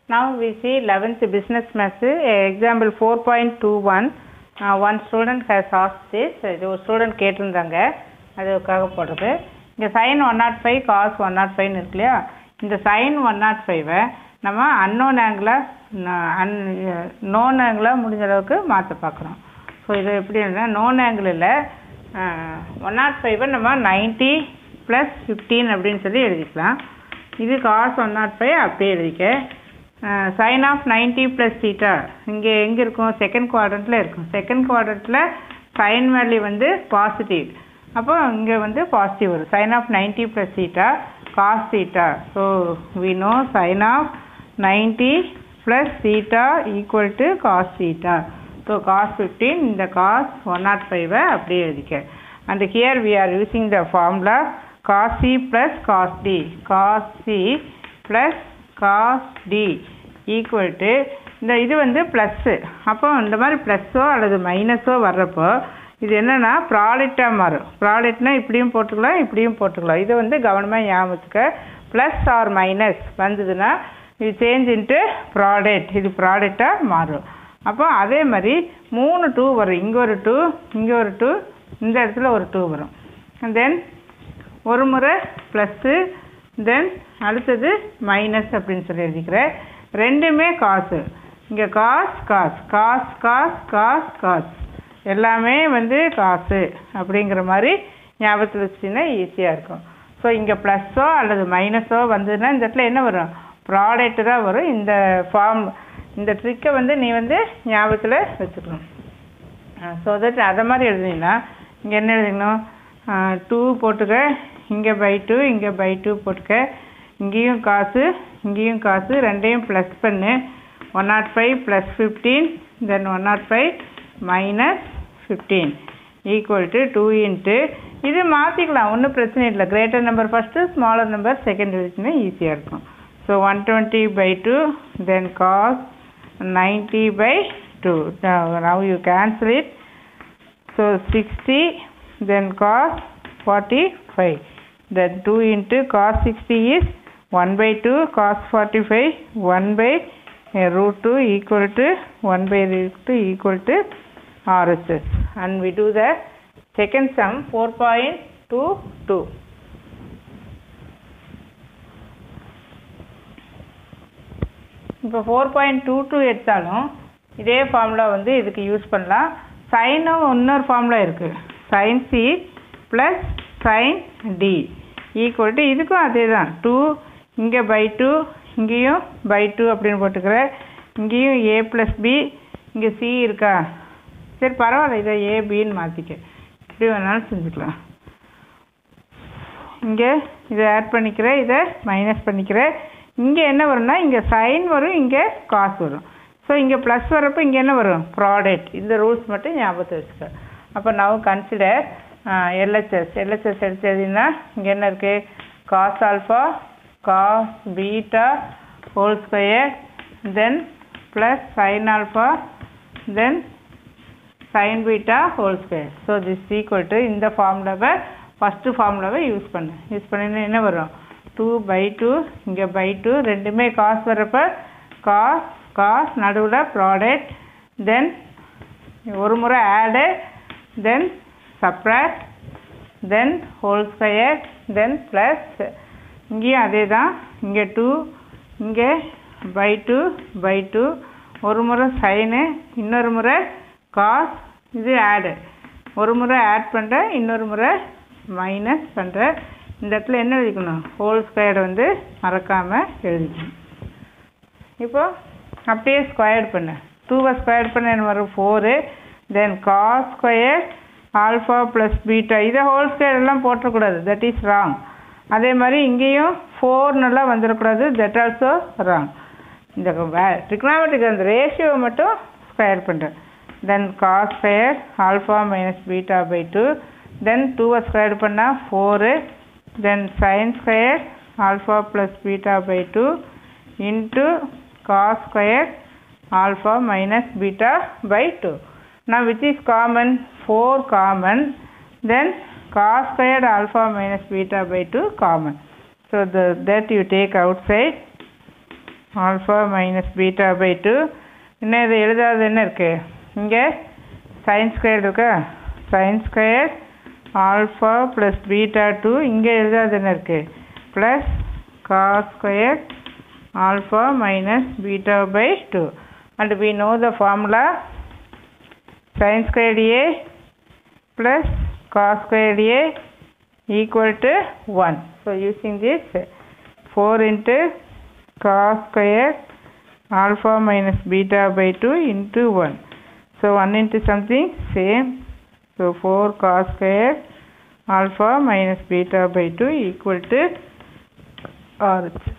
Now we see 11th business maths example 4.21 uh, one student has asked this இது ஒரு student கேட்டிருந்தாங்க அதுக்காக போடுறது இங்கே sine one naught five cos one naught ஃபைவ்னு இருக்கு இல்லையா இந்த சைன் ஒன் நாட் ஃபைவை நம்ம அன்னோன் ஆங்கிளாக அன் நோன் ஆங்கிளாக முடிஞ்ச அளவுக்கு மாற்ற பார்க்குறோம் ஸோ இது எப்படி நோன் ஆங்கிளில் ஒன் நாட் ஃபைவை நம்ம நைன்ட்டி ப்ளஸ் ஃபிஃப்டீன் அப்படின்னு சொல்லி எழுதிக்கலாம் இது காஸ் ஒன் நாட் ஃபைவ் அப்படியே எழுதிக்க sine of ninety plus theta இங்கே எங்கே இருக்கும் செகண்ட் குவாட்ரண்ட்டில் இருக்கும் செகண்ட் குவாட்ரண்ட்டில் சைன் வேல்யூ வந்து பாசிட்டிவ் அப்போ இங்கே வந்து பாசிட்டிவ் வரும் sine of ninety plus theta cos theta so we know sine of ninety plus theta equal to cos theta so cos fifteen இந்த காஸ் ஒன் நாட் ஃபைவை அப்படியே எழுதிக்க and here we are using the formula cos C plus cos D cos C plus cos D equal to இந்த இது வந்து plus அப்போ இந்த மாதிரி ப்ளஸ்ஸோ அல்லது மைனஸோ வர்றப்போ இது என்னென்னா ப்ராடக்டாக மாறும் ப்ராடக்ட்னா இப்படியும் போட்டுக்கலாம் இப்படியும் போட்டுக்கலாம் இதை வந்து கவனமாக ஞாபகம் வச்சுக்க ப்ளஸ் ஆர் மைனஸ் வந்ததுன்னா இது சேஞ்ச் இன்ட்டு ப்ராடக்ட் இது ப்ராடக்டாக மாறும் அப்போ அதே மாதிரி மூணு டூ வரும் இங்கே ஒரு டூ இங்கே ஒரு டூ இந்த இடத்துல ஒரு டூ வரும் தென் ஒரு முறை ப்ளஸ்ஸு தென் அடுத்தது மைனஸ் அப்படின்னு சொல்லி எழுதிக்கிறேன் ரெண்டுமே காசு இங்கே cos cos cos cos cos cos எல்லாமே வந்து காசு அப்படிங்கிற மாதிரி ஞாபகத்தில் வச்சுன்னா ஈஸியாக இருக்கும் ஸோ இங்கே ப்ளஸ்ஸோ அல்லது மைனஸோ வந்ததுன்னா இந்த இடத்துல என்ன வரும் ப்ராடக்ட் தான் வரும் இந்த ஃபார்ம் இந்த ட்ரிக்கை வந்து நீ வந்து ஞாபகத்தில் வச்சுக்கணும் ஸோ தட் அதை மாதிரி எழுதினீங்கன்னா இங்கே என்ன எழுதிக்கணும் டூ போட்டுக்க இங்கே பை டூ இங்கே பை டூ போட்டுக்க இங்கேயும் காசு இங்கேயும் காசு ரெண்டையும் ப்ளஸ் பண்ணு one naught five plus fifteen then one naught five minus fifteen equal to two into இது மாற்றிக்கலாம் ஒன்றும் பிரச்சனை இல்லை greater number first smaller number second எழுதிச்சுன்னா ஈஸியாக இருக்கும் so one twenty by two then cos ninety by two now you cancel it so sixty then cos 45 then 2 into cos 60 is 1 by 2 cos 45 1 by uh, root 2 equal to 1 by root 2 equal to RHS and we do the second sum 4.22 இப்போ four point two two எடுத்தாலும் இதே formula வந்து இதுக்கு use பண்ணலாம் சைனும் இன்னொரு formula இருக்குது sine C plus sine D equal to இதுக்கும் அதே தான் டூ இங்கே பை டூ இங்கேயும் பை டூ அப்படின்னு போட்டுக்கிறேன் இங்கேயும் ஏ ப்ளஸ் பி இங்கே சி இருக்கா சரி பரவாயில்ல இதை ஏ பின்னு மாற்றிக்க எப்படி வேணாலும் செஞ்சுக்கலாம் இங்கே இதை ஆட் பண்ணிக்கிறேன் இதை மைனஸ் பண்ணிக்கிறேன் இங்கே என்ன வரும்னா இங்கே சைன் வரும் இங்கே காசு வரும் ஸோ இங்கே ப்ளஸ் வரப்போ இங்கே என்ன வரும் ப்ராடக்ட் இந்த ரூல்ஸ் மட்டும் ஞாபகத்தை வச்சுக்க அப்போ நவ் கன்சிடர் எல்ஹெச்எஸ் எல்ஹெச்எஸ் எடுத்து எழுதினா இங்கே என்ன இருக்குது cos alpha cos beta whole square then plus sine alpha then sine beta whole square so this equal to இந்த ஃபார்முலாவை ஃபஸ்ட்டு ஃபார்முலாவை யூஸ் பண்ணு யூஸ் பண்ணினா என்ன வரும் டூ பை டூ இங்கே பை டூ ரெண்டுமே காசு வர்றப்போ காஸ் காஸ் நடுவில் ப்ராடக்ட் தென் ஒரு முறை ஆடு then subtract then whole square then plus இங்கேயும் அதே தான் இங்கே டூ இங்கே பை டூ பை டூ ஒரு முறை சைனு இன்னொரு முறை காஸ் இது ஆடு ஒரு முறை ஆட் பண்ணுறேன் இன்னொரு முறை மைனஸ் பண்ணுறேன் இந்த இடத்துல என்ன எழுதிக்கணும் ஹோல் ஸ்கொயர் வந்து மறக்காமல் எழுதிக்கணும் இப்போ அப்படியே ஸ்கொயர் பண்ணு டூவை ஸ்கொயர் பண்ண என்ன வரும் four then cos square alpha plus beta இதை ஹோல் ஸ்கொயர் எல்லாம் போட்டக்கூடாது தட் இஸ் ராங் அதே மாதிரி இங்கேயும் ஃபோர்னெல்லாம் வந்துடக்கூடாது தட் ஆல்சோ ராங் இந்த ட்ரிக்னாமெட்ரிக் அந்த ரேஷியோவை மட்டும் ஸ்கொயர் பண்ணுறேன் then cos square alpha minus beta by two then டூவை ஸ்கொயர் பண்ணால் four then sine square alpha plus beta by two into cos square alpha minus beta by 2. Now which is common? 4 common. Then cos squared alpha minus beta by 2 common. So the, that you take outside alpha minus beta by two இன்னும் இது எழுதாதது என்ன இருக்குது இங்கே sine square இருக்கா sine square alpha plus beta two இங்கே எழுதாதது என்ன இருக்குது plus cos square alpha minus beta by 2 and we know the formula sin squared a plus cos squared a equal to 1 so using this 4 into cos squared alpha minus beta by 2 into 1 so 1 into something same so 4 cos squared alpha minus beta by 2 equal to RH